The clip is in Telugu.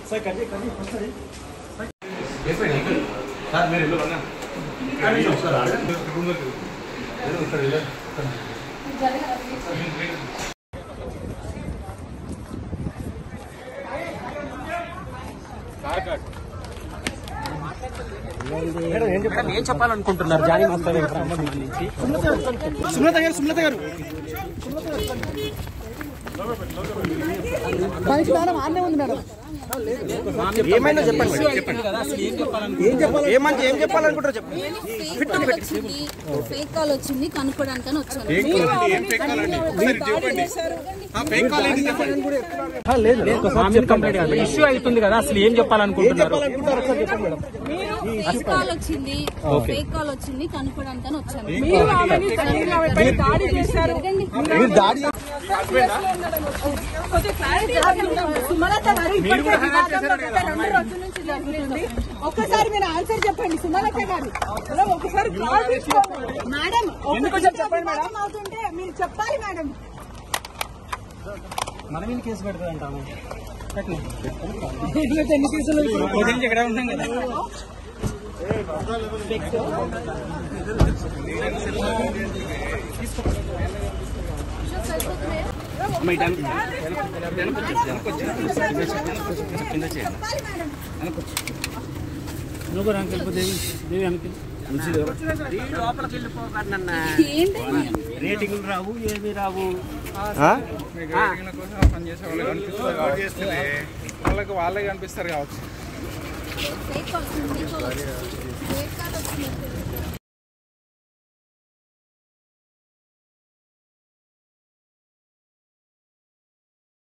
మేడం ఏం చెప్పాలనుకుంటున్నారు జానీ మాస్టర్ గారికి సంబంధించి సుమలత గారు సుమలత గారు ఏమైనా చెప్పండి మేడం, చెప్పండి కదా అసలు ఏం చెప్పాలను ఏం చెప్పాలి ఏమని ఏం చెప్పాలనుకుంటారో చెప్పండి ఫేక్ కాల్ వచ్చింది ఫేక్ కాల్ వచ్చింది కనుక్కోవడానికి వచ్చాను మీరు కంప్లైంట్ కాదు ఇష్యూ అవుతుంది కదా అసలు ఏం చెప్పాలనుకుంటున్నారు చెప్పాలనుకుంటారో ఒకసారి చెప్పండి మేడం ఫేక్ కాల్ వచ్చింది ఫేక్ కాల్ వచ్చింది కనుక్కోవడానికి వచ్చాను మీరు ఆమెని తల్లిని ఆమె పైన దాడి చేశారు మీరు దాడి కొంచెం క్లారిటీ ఇవ్వండి. సుమలత గారు ఇప్పటికే వివాదంలో గత రెండు రోజుల నుంచి జరుగుతుంది ఒక్కసారి మీరు ఆన్సర్ చెప్పండి సుమలత గారు మేడం, ఒకసారి కాల్ తీసుకోండి మేడం ఒక్కసారి వివాదం అవుతుంటే మీరు చెప్పాలి మేడం మన మీద కేసు పెడతా అంటాము ఎన్ని కేసులు వదిలించి ఇక్కడ ఉన్నాం కదా నువ్వు కూడా అంకెల్ దేవి దేవి అంకెల్ లోపలికి వెళ్ళిపోకన్నా ఏంటి రేటింగ్లు రావు ఏమి రావు మీటింగ్ల కోసం పనిచేసే వాళ్ళు కనిపిస్తారు కాబట్టి వాళ్ళకి వాళ్ళే కనిపిస్తారు కావచ్చు ఫేక్ కాల్ వచ్చింది ఫేక్ కాల్ వచ్చింది ఫేక్ కాల్ వచ్చింది